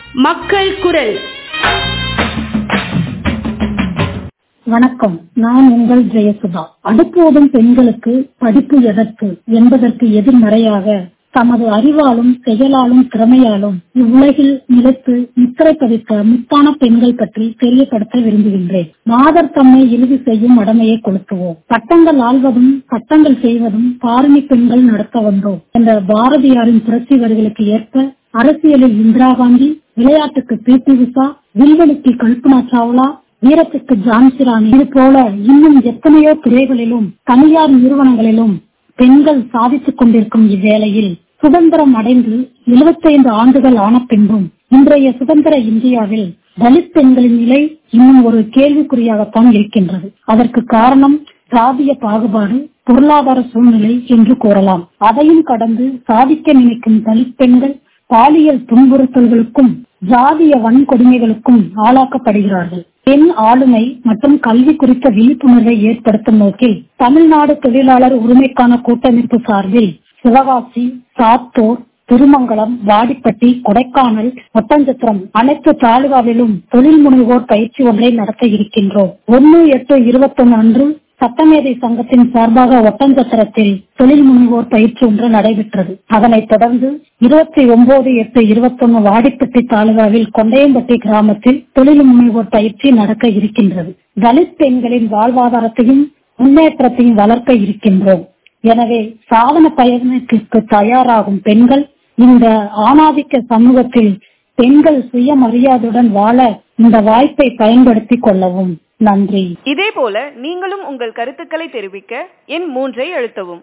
மக்கள் குரல் வணக்கம் நான் உங்கள் ஜெயசுதா அடுப்போடும் பெண்களுக்கு படிப்பு எதற்கு என்பதற்கு எதிர்மறையாக தமது அறிவாலும் செயலாலும் திறமையாலும் இவ்வுலகில் நிலைத்து முத்திரை பதித்த முத்தான பெண்கள் பற்றி தெரியப்படுத்த விரும்புகின்றேன் மாதர் தம்மை இறுதி செய்யும் அடமையை கொளுத்துவோம் பட்டங்கள் ஆள்வதும் சட்டங்கள் செய்வதும் பாரணி பெண்கள் நடத்த வந்தோம் என்ற பாரதியாரின் புரட்சி வரிகளுக்கு ஏற்ப அரசியலில் இந்திரா காந்தி விளையாட்டுக்கு பி டி உஷா வில்வெளிக்கு கல்பனா சாவ்லா வீரத்துக்கு ஜான்சி ராணி இது போல இன்னும் எத்தனையோ துறைகளிலும் தனியார் நிறுவனங்களிலும் பெண்கள் சாதித்துக் கொண்டிருக்கும் இவ்வேளையில் சுதந்திரம் அடைந்து 75 ஆண்டுகள் ஆன பின்பும் இன்றைய சுதந்திர இந்தியாவில் தலித் பெண்களின் நிலை இன்னும் ஒரு கேள்விக்குறியாகத்தான் இருக்கின்றது அதற்கு காரணம் சாதிய பாகுபாடு பொருளாதார சூழ்நிலை என்று கூறலாம் அதையும் கடந்து சாதிக்க நினைக்கும் தலித் பெண்கள் பாலியல் துன்புறுத்தல்களுக்கும் ஜாதிய வன்கொடுமைகளுக்கும் ஆளாக்கப்படுகிறார்கள் பெண் ஆளுமை மற்றும் கல்வி குறித்த விழிப்புணர்வை ஏற்படுத்தும் நோக்கில் தமிழ்நாடு தொழிலாளர் உரிமைக்கான கூட்டமைப்பு சார்பில் சிவகாசி சாத்தூர் திருமங்கலம் வாடிப்பட்டி கொடைக்கானல் ஒட்டஞ்சத்திரம் அனைத்து தாலுகாவிலும் தொழில் முனைவோர் பயிற்சி ஒன்றை நடத்த இருக்கின்றோம் ஒன்னு எட்டு இருபத்தொன்னு அன்று சட்டமேதை சங்கத்தின் சார்பாக ஒட்டஞ்சத்திரத்தில் தொழில் முனைவோர் பயிற்சி ஒன்று நடைபெற்றது அதனைத் தொடர்ந்து இருபத்தி ஒன்பது எட்டு இருபத்தொன்னு வாடிப்பட்டி தாலுகாவில் கொண்டையம்பட்டி கிராமத்தில் தொழில் முனைவோர் பயிற்சி நடக்க இருக்கின்றது தலித் பெண்களின் வாழ்வாதாரத்தையும் முன்னேற்றத்தையும் வளர்க்க இருக்கின்றோம் எனவே சாதன பயணத்திற்கு தயாராகும் பெண்கள் இந்த ஆணாதிக்க சமூகத்தில் பெண்கள் சுயமரியாதையுடன் வாழ இந்த வாய்ப்பை பயன்படுத்திக் கொள்ளவும் நன்றி இதேபோல நீங்களும் உங்கள் கருத்துக்களை தெரிவிக்க எண் மூன்றை அழுத்தவும்